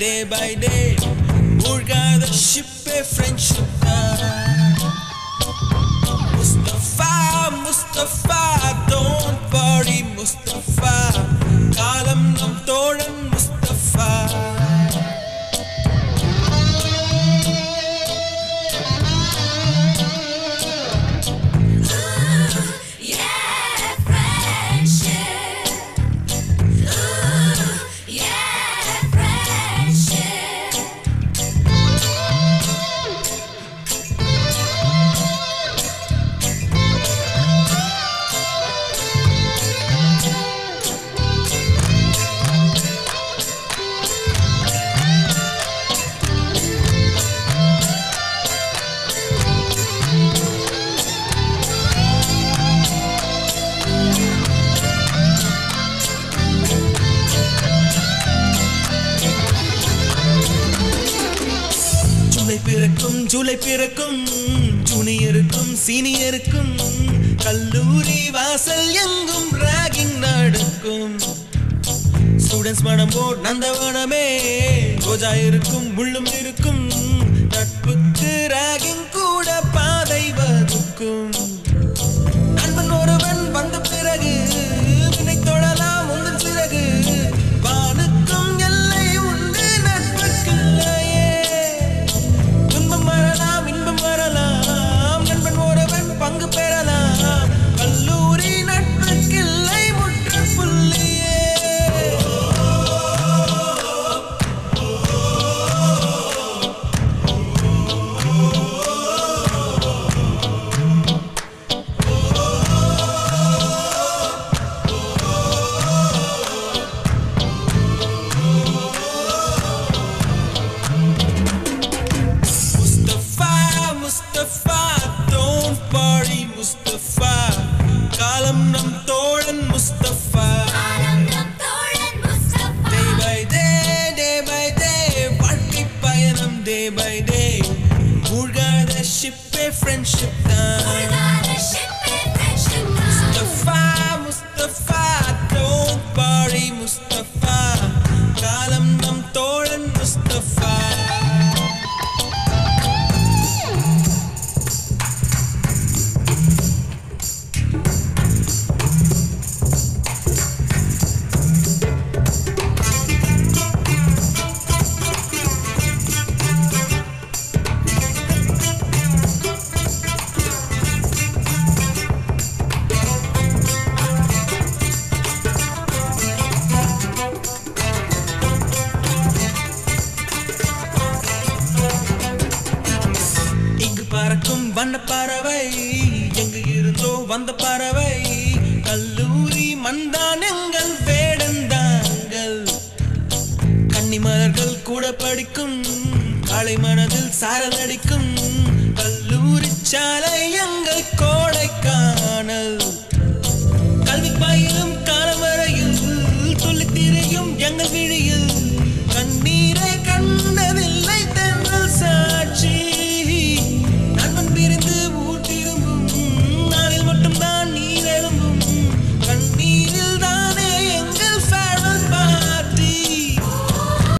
Day by day மூழ்காத ஷிப்பே friendship தான் Mustafa Mustafa don't worry Mustafa காலம் நம் தோழன் Mustafa Yeah, friendship. Ooh, yeah, friendship. July பிறக்கும் ஜூலை பிறக்கும் ஜூனியருக்கும் சீனியருக்கும் கல்லூரி வாசல் எங்கும் ராகிங் நடக்கும் ஸ்டூடெண்ட்ஸ் மனம் போர் நந்தவனமே ரோஜா இருக்கும் முள்ளும் இருக்கும் நட்புக்கு ராகிங் கூட பாதை வகுக்கும் நண்பன் ஒருவன் வந்த பிறகு வினை தொழலாம் உந்தன் சிறகு வானுக்கும் எல்லை உண்டு நட்புக்குள்ளையே துன்பம் வரலாம் இன்பம் வரலாம் நண்பன் ஒருவன் பங்கு பெறலாம் கல்லூரி நட்புக்கில்லை முற்றுப்புள்ளியே முஸ்தபா முஸ்தபா don't worry முஸ்தபா காலம் நம் தோழன் முஸ்தபா காலம் நம் தோழன் Mustafa. day by day day by day வாழ்க்கை பயணம் day by day மூழ்காத ஷிப்பே ஃப்ரெண்ட்ஷிப் தான் முழுகாத ship-ஏ friendship தான். முஸ்தபா முஸ்தபா don't worry முஸ்தபா காலம் நம் தோழன் முஸ்தபா இங்கு பறக்கும் வண்ண பறவை எங்கு இருந்தோ வந்த பறவை கல்லூரி மந்தான் எங்கள் வேடந்தாங்கள் கன்னிமலர்கள் கூட படிக்கும் காலை மனதில் சாரல் அடிக்கும் கல்லூரி சாலை எங்கள் கோடைக்கானல்